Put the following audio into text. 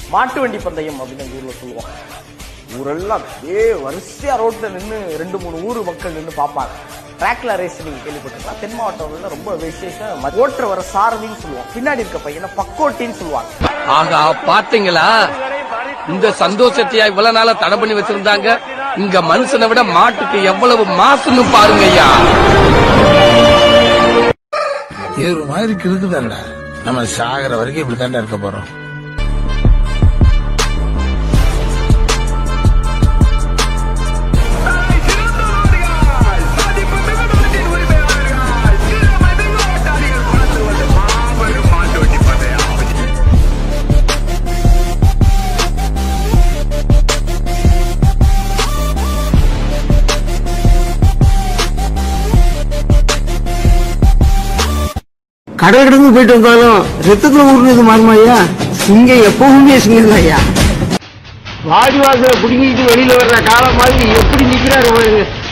மாட்டு வண்டி பந்தயம் அப்படின்னு எங்க ஊர்ல சொல்லுவோம் ஊரெல்லாம் ஏ வரிசையா ரோட்ல நின்னு ரெண்டு மூணு ஊர் மக்கள் நின்னு பார்ப்பாங்க ட்ராக்ல ரேஸ் நீங்க கேள்விப்பட்டிருக்கலாம் தென் மாவட்டங்கள்ல ரொம்ப விசேஷம் ஓட்டுற வர சாரதின்னு சொல்லுவோம் பின்னாடி இருக்க பையனை பக்கோட்டின்னு சொல்லுவாங்க ஆகா பாத்தீங்களா இந்த சந்தோஷத்தையா இவ்வளவு நாளா தடை பண்ணி வச்சிருந்தாங்க இங்க மனுஷனை விட மாட்டுக்கு எவ்வளவு மாசுன்னு பாருங்க ஐயா இது ஒரு மாதிரி இருக்குதாங்கடா நம்ம சாகிற வரைக்கும் இப்படி தாண்டா இருக்க போறோம் கடல் கடந்து போயிட்டு வந்தாலும் ரத்தத்துல ஊர்னது மாறுமா ஐயா இங்க எப்பவுமே சிங்கம் ஐயா வாடி வாசல புடுங்கிட்டு வெளியில வர்ற காலம் மாதிரி எப்படி நிக்கிறாரு பாருங்க